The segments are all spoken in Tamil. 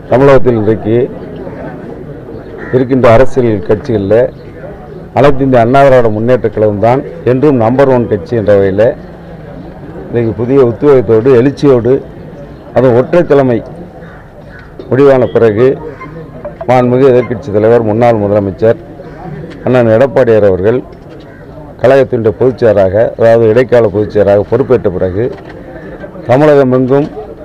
தமிழகத்தில் இன்றைக்கு இருக்கின்ற அரசியல் கட்சிகளில் அனைத்து இந்திய அண்ணா திராவிட முன்னேற்றக் கழகம் தான் என்றும் நம்பர் ஒன் கட்சி என்ற வகையில் இன்றைக்கு புதிய உத்வேகத்தோடு எழுச்சியோடு அதுவும் ஒற்றை தலைமை முடிவான பிறகு மாண்புமிகு எதிர்க்கட்சி தலைவர் முன்னாள் முதலமைச்சர் அண்ணன் எடப்பாடியார் அவர்கள் கழகத்தினுடைய பொதுச்செயலாக அதாவது இடைக்கால பொதுச்செயலாக பொறுப்பேற்ற பிறகு தமிழகம் எங்கும்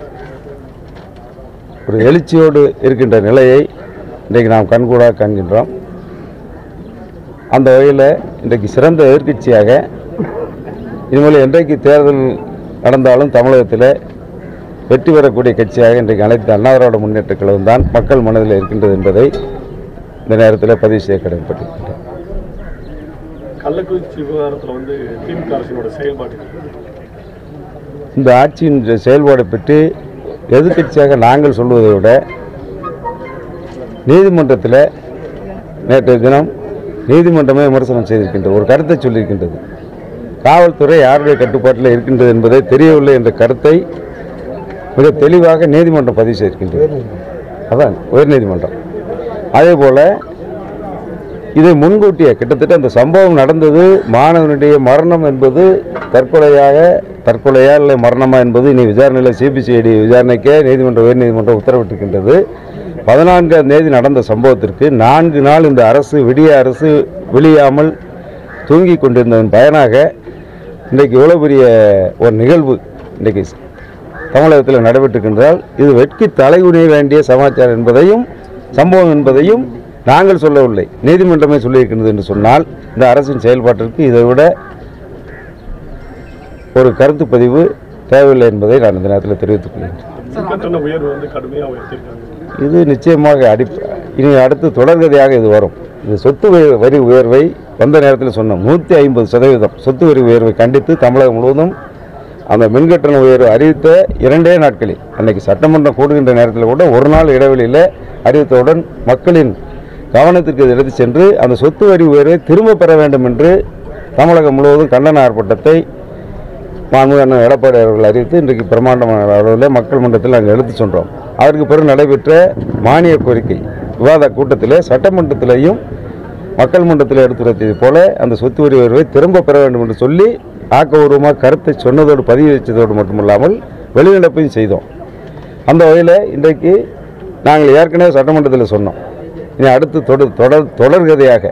ஒரு எழுச்சியோடு இருக்கின்ற நிலையை இன்றைக்கு நாம் கண்கூடாக காண்கின்றோம் அந்த வகையில் இன்றைக்கு சிறந்த எதிர்க்கட்சியாக இனிமேல் என்றைக்கு தேர்தல் நடந்தாலும் தமிழகத்தில் வெற்றி பெறக்கூடிய கட்சியாக இன்றைக்கு அனைத்து அண்ணா திராவிட முன்னேற்றக் கழகம் தான் மக்கள் மனதில் இருக்கின்றது என்பதை இந்த நேரத்தில் பதிவு செய்ய கடமைப்பட்டிருக்கின்றோம் கள்ளக்குறிச்சி விவகாரத்தில் வந்து திமுக அரசினோட செயல்பாடு இந்த ஆட்சியின் செயல்பாடு பற்றி எதிர்க்கட்சியாக நாங்கள் சொல்வதை விட நீதிமன்றத்தில் நேற்றைய தினம் நீதிமன்றமே விமர்சனம் செய்திருக்கின்றது ஒரு கருத்தை சொல்லியிருக்கின்றது காவல்துறை யாருடைய கட்டுப்பாட்டில் இருக்கின்றது என்பதை தெரியவில்லை என்ற கருத்தை மிக தெளிவாக நீதிமன்றம் பதிவு செய்திருக்கின்றது அதான் உயர்நீதிமன்றம் அதே போல் இதை முன்கூட்டியே கிட்டத்தட்ட அந்த சம்பவம் நடந்தது மாணவனுடைய மரணம் என்பது தற்கொலையாக தற்கொலையா இல்லை மரணமா என்பது இனி விசாரணையில் சிபிசிஐடி விசாரணைக்கே நீதிமன்றம் உயர்நீதிமன்றம் உத்தரவிட்டிருக்கின்றது பதினான்காம் தேதி நடந்த சம்பவத்திற்கு நான்கு நாள் இந்த அரசு விடிய அரசு வெளியாமல் தூங்கி கொண்டிருந்ததன் பயனாக இன்றைக்கு இவ்வளோ பெரிய ஒரு நிகழ்வு இன்றைக்கு தமிழகத்தில் நடைபெற்றிருக்கின்றால் இது வெட்கி தலைகுனிய வேண்டிய சமாச்சாரம் என்பதையும் சம்பவம் என்பதையும் நாங்கள் சொல்லவில்லை நீதிமன்றமே சொல்லியிருக்கின்றது என்று சொன்னால் இந்த அரசின் செயல்பாட்டிற்கு இதை விட ஒரு கருத்து பதிவு தேவையில்லை என்பதை நான் இந்த நேரத்தில் தெரிவித்துக் கொள்கின்றேன் மின்கட்டண உயர்வு வந்து கடுமையாக உயர்த்திருக்காங்க இது நிச்சயமாக அடி இனி அடுத்து தொடர்கதையாக இது வரும் இது சொத்து வரி- வரி உயர்வை வந்த நேரத்தில் சொன்னோம் நூற்றி ஐம்பது சதவீதம் சொத்து வரி உயர்வை கண்டித்து தமிழகம் முழுவதும் அந்த மின்கட்டண உயர்வு அறிவித்த இரண்டே நாட்களில் அன்னைக்கு சட்டமன்றம் கூடுகின்ற நேரத்தில் கூட ஒரு நாள் இடைவெளியில் அறிவித்தவுடன் மக்களின் கவனத்திற்கு இது எடுத்து சென்று அந்த சொத்து வரி உயர்வை திரும்ப பெற வேண்டும் என்று தமிழகம் முழுவதும் கண்டன ஆர்ப்பாட்டத்தை மாண்புமிகு அண்ணன் எடப்பாடி அவர்கள் அறிவித்து இன்றைக்கு பிரம்மாண்டமான அளவில் மக்கள் மன்றத்தில் நாங்கள் எடுத்து சென்றோம் அதற்கு பிறகு நடைபெற்ற மானிய கோரிக்கை விவாத கூட்டத்தில் சட்டமன்றத்திலையும் மக்கள் மன்றத்தில் எடுத்துரைத்தது போல அந்த சொத்து வரி உயர்வை திரும்ப பெற வேண்டும் என்று சொல்லி ஆக்கபூர்வமாக கருத்தை சொன்னதோடு பதிவு வச்சதோடு மட்டுமல்லாமல் வெளிநடப்பையும் செய்தோம் அந்த வகையில் இன்றைக்கு நாங்கள் ஏற்கனவே சட்டமன்றத்தில் சொன்னோம் இனி அடுத்து தொடர் தொடர் தொடர்கதையாக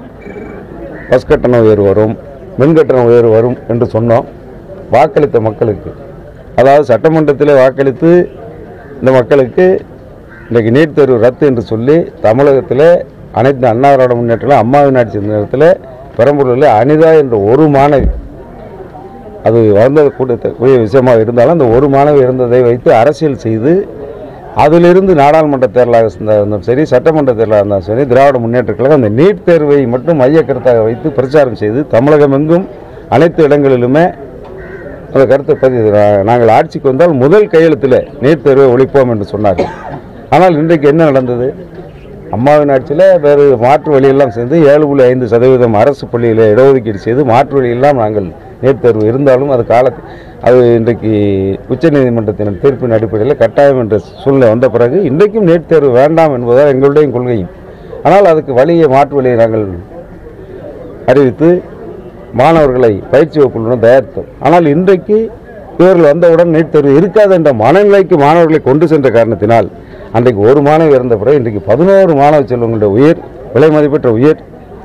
பஸ் கட்டண உயர்வு வரும் மின் கட்டண உயர்வு வரும் என்று சொன்னோம் வாக்களித்த மக்களுக்கு அதாவது சட்டமன்றத்தில் வாக்களித்து இந்த மக்களுக்கு இன்றைக்கு நீட் தேர்வு ரத்து என்று சொல்லி தமிழகத்தில் அனைத்து அண்ணா திராவிட முன்னேற்றம் அம்மாவின் ஆட்சி இருந்த நேரத்தில் பெரம்பலூரில் அனிதா என்ற ஒரு மாணவி அது வளர்ந்த கூடிய விஷயமாக இருந்தாலும் அந்த ஒரு மாணவி இருந்ததை வைத்து அரசியல் செய்து அதிலிருந்து நாடாளுமன்ற தேர்தலாக இருந்தாலும் சரி சட்டமன்ற தேர்தலாக இருந்தாலும் சரி திராவிட முன்னேற்றக் கழகம் அந்த நீட் தேர்வை மட்டும் மையக்கருத்தாக வைத்து பிரச்சாரம் செய்து தமிழகம் எங்கும் அனைத்து இடங்களிலுமே அந்த கருத்தை பதிவு நா- நாங்கள் ஆட்சிக்கு வந்தால் முதல் கையெழுத்தில் நீட் தேர்வை ஒழிப்போம் என்று சொன்னார்கள் ஆனால் இன்றைக்கு என்ன நடந்தது அம்மாவின் ஆட்சியில் வேறு மாற்று வழியெல்லாம் சேர்ந்து ஏழு புள்ளி ஐந்து சதவீதம் அரசு பள்ளியில் இடஒதுக்கீடு செய்து மாற்று வழியெல்லாம் நாங்கள் நீட் தேர்வு இருந்தாலும் அது கால அது இன்றைக்கு உச்சநீதிமன்றத்தின் தீர்ப்பின் அடிப்படையில் கட்டாயம் என்ற சூழ்நிலை வந்த பிறகு இன்றைக்கும் நீட் தேர்வு வேண்டாம் என்பதால் எங்களுடைய கொள்கையும் ஆனால் அதுக்கு வழியை மாற்று வழியை நாங்கள் அறிவித்து மாணவர்களை பயிற்சி வகுப்புடன் தயாரித்தோம் ஆனால் இன்றைக்கு இவர்கள் வந்தவுடன் நீட் தேர்வு இருக்காது என்ற மனநிலைக்கு மாணவர்களை கொண்டு சென்ற காரணத்தினால் அன்றைக்கு ஒரு மாணவி இறந்த பிறகு இன்றைக்கு பதினோரு மாணவ செல்வங்களுடைய உயிர் விலை மதிப்பெற்ற உயிர்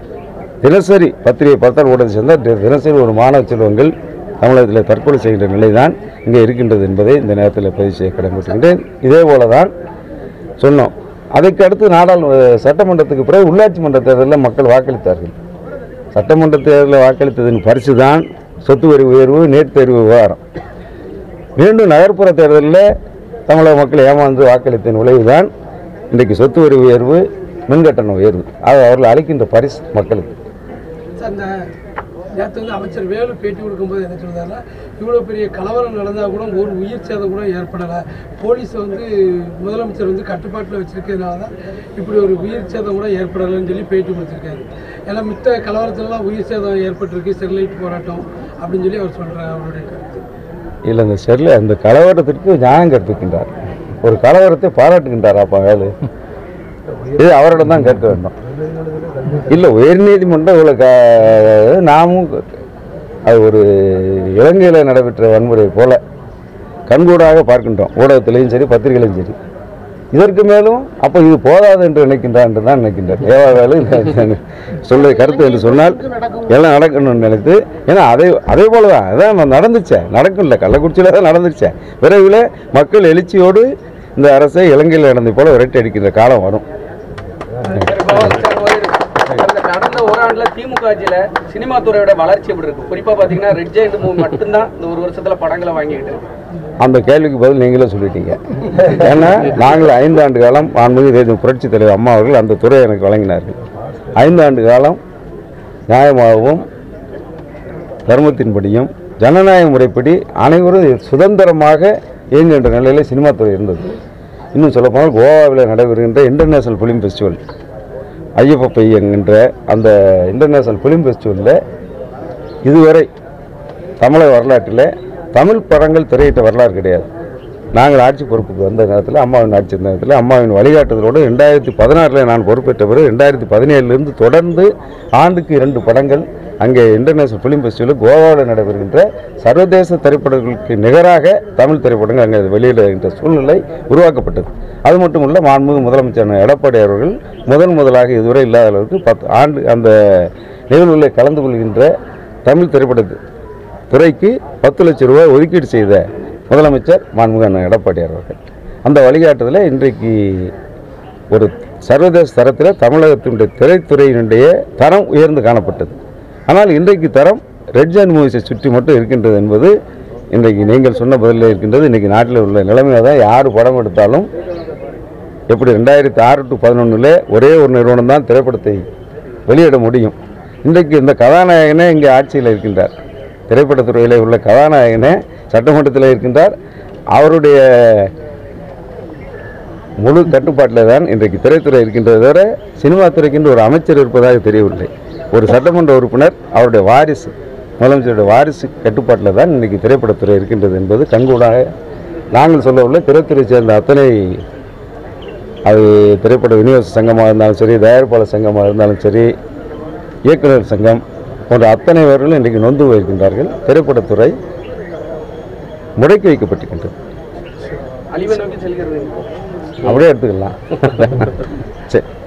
தினசரி பத்திரிகை பார்த்தால் ஊடகத்தை சேர்ந்தால் தி- தினசரி ஒரு மாணவ செல்வங்கள் தமிழகத்தில் தற்கொலை செய்கின்ற நிலைதான் இங்கே இருக்கின்றது என்பதை இந்த நேரத்தில் பதிவு செய்ய கடமைப்பட்டுகின்றேன் இதே போல தான் சொன்னோம் அதுக்கு அடுத்து நாடாளு சட்டமன்றத்துக்கு பிறகு உள்ளாட்சி மன்ற தேர்தலில் மக்கள் வாக்களித்தார்கள் சட்டமன்ற தேர்தலில் வாக்களித்ததன் பரிசு தான் சொத்து வரி உயர்வு நீட் தேர்வு விவகாரம் மீண்டும் நகர்ப்புற தேர்தலில் தமிழக மக்கள் ஏமாந்து வாக்களித்ததன் விளைவுதான் இன்றைக்கு சொத்து வரி உயர்வு மின்கட்டண உயர்வு அது அவர்கள் அளிக்கின்ற பரிசு மக்களுக்கு சார் இந்த நேற்று வந்து அமைச்சர் வேலு பேட்டி கொடுக்கும்போது என்ன சொல்றாருன்னா இவ்வளோ பெரிய கலவரம் நடந்தால் கூட ஒரு உயிர் சேதம் கூட ஏற்படலை போலீஸ் வந்து முதலமைச்சர் வந்து கட்டுப்பாட்டில் வச்சிருக்கிறதுனால தான் இப்படி ஒரு உயிர் சேதம் கூட ஏற்படலைன்னு சொல்லி பேட்டி கொடுத்துருக்காரு ஏன்னா மித்த கலவரத்துலலாம் உயிர் சேதம் ஏற்பட்டிருக்கு ஸ்டெர்லைட் போராட்டம் அப்படின்னு சொல்லி அவர் சொல்கிறார் அவருடைய கருத்து இல்லை இந்த செல்ல அந்த கலவரத்திற்கு நியாயம் கற்பிக்கின்றார் ஒரு கலவரத்தை பாராட்டுகின்றார் அப்பா வேலு இது அவரிடம் தான் கேட்க வேண்டும் இல்லை உயர்நீதிமன்றம் இவ்வளோ க- நாமும் அது ஒரு இலங்கையில் நடைபெற்ற வன்முறை போல கண்கூடாக பார்க்கின்றோம் ஊடகத்திலையும் சரி பத்திரிகையிலையும் சரி இதற்கு மேலும் அப்போ இது போதாது என்று நினைக்கின்றான் என்று தான் நினைக்கின்றார் ஏவாவேலு சொல்ல கருத்து என்று சொன்னால் எல்லாம் நடக்கணும்னு நினைத்து ஏன்னா அதே அதே போல தான் அதான் நடந்துச்சே நடக்கும்ல கள்ளக்குறிச்சியில் தான் நடந்துச்சே விரைவில் மக்கள் எழுச்சியோடு இந்த அரசை இலங்கையில் நடந்தது போல விரட்டி அடிக்கின்ற காலம் வரும் கடந்த கடந்த ஓராண்டுல திமுக ஆட்சியில சினிமா துறையோட வளர்ச்சி எப்படி இருக்கு குறிப்பா பாத்தீங்கன்னா ரெட் ஜெயண்ட் மூவி மட்டும்தான் இந்த ஒரு வருஷத்துல படங்களை வாங்கிக்கிட்டு இருக்கு அந்த கேள்விக்கு பதில் நீங்களே சொல்லிட்டீங்க ஏன்னா நாங்கள் ஐந்து ஆண்டு காலம் மாண்புமிகு தேசிய புரட்சித் தலைவர் அம்மா அவர்கள் அந்த துறையை எனக்கு வழங்கினார்கள் ஐந்து ஆண்டு காலம் நியாயமாகவும் தர்மத்தின்படியும் ஜனநாயக முறைப்படி அனைவரும் சுதந்திரமாக இயங்குகின்ற நிலையில் சினிமா துறை இருந்தது இன்னும் சொல்லப்போனால் கோவாவில் நடைபெறுகின்ற இன்டர்நேஷனல் ஃபிலிம் ஃபெஸ்டிவல் ஐயப்பப்பை என்கின்ற அந்த இன்டர்நேஷனல் ஃபிலிம் ஃபெஸ்டிவலில் இதுவரை தமிழக வரலாற்றில் தமிழ் படங்கள் திரையிட்ட வரலாறு கிடையாது நாங்கள் ஆட்சி பொறுப்புக்கு வந்த நேரத்தில் அம்மாவின் ஆட்சி இருந்த நேரத்தில் அம்மாவின் வழிகாட்டுதலோடு ரெண்டாயிரத்தி பதினாறில் நான் பொறுப்பேற்ற பிறகு ரெண்டாயிரத்தி பதினேழுலேருந்து தொடர்ந்து ஆண்டுக்கு இரண்டு படங்கள் அங்கே இன்டர்நேஷனல் ஃபிலிம் ஃபெஸ்டிவலில் கோவாவில் நடைபெறுகின்ற சர்வதேச திரைப்படங்களுக்கு நிகராக தமிழ் திரைப்படங்கள் அங்கே வெளியிடுகின்ற சூழ்நிலை உருவாக்கப்பட்டது அது மட்டுமல்ல மாண்புமிகு முதலமைச்சர் எடப்பாடி அவர்கள் முதன் முதலாக இதுவரை இல்லாத அளவுக்கு பத்து ஆண்டு அந்த நிகழ்வுகளில் கலந்து கொள்கின்ற தமிழ் திரைப்பட துறைக்கு பத்து லட்சம் ரூபாய் ஒதுக்கீடு செய்த முதலமைச்சர் மாண்புமிகு அண்ணன் எடப்பாடியார் அவர்கள் அந்த வழிகாட்டுதலை இன்றைக்கு ஒரு சர்வதேச தரத்தில் தமிழகத்தினுடைய திரைத்துறையினுடைய தரம் உயர்ந்து காணப்பட்டது ஆனால் இன்றைக்கு தரம் ரெட் ஜான் மூவிஸை சுற்றி மட்டும் இருக்கின்றது என்பது இன்றைக்கு நீங்கள் சொன்ன பதிலில் இருக்கின்றது இன்றைக்கி நாட்டில் உள்ள நிலைமையாக தான் யார் படம் எடுத்தாலும் எப்படி ரெண்டாயிரத்தி ஆறு டு பதினொன்றில் ஒரே ஒரு நிறுவனம் தான் திரைப்படத்தை வெளியிட முடியும் இன்றைக்கு இந்த கதாநாயகனே இங்கே ஆட்சியில் இருக்கின்றார் திரைப்படத்துறையில் உள்ள கதாநாயகனே சட்டமன்றத்தில் இருக்கின்றார் அவருடைய முழு கட்டுப்பாட்டில் தான் இன்றைக்கு திரைத்துறை இருக்கின்றதை தவிர சினிமா துறைக்கென்று ஒரு அமைச்சர் இருப்பதாக தெரியவில்லை ஒரு சட்டமன்ற உறுப்பினர் அவருடைய வாரிசு முதலமைச்சருடைய வாரிசு கட்டுப்பாட்டில் தான் இன்றைக்கி திரைப்படத்துறை இருக்கின்றது என்பது கண்கூடாக நாங்கள் சொல்லவில்லை திரைத்துறை சேர்ந்த அத்தனை அது திரைப்பட விநியோக சங்கமாக இருந்தாலும் சரி தயாரிப்பாளர் சங்கமாக இருந்தாலும் சரி இயக்குனர் சங்கம் போன்ற அத்தனை பேர்களும் இன்றைக்கு நொந்து போயிருக்கின்றார்கள் திரைப்படத்துறை முடக்கி வைக்கப்பட்டிருக்கின்றது அழிவை நோக்கி செல்கிறது அப்படியே எடுத்துக்கலாம் சரி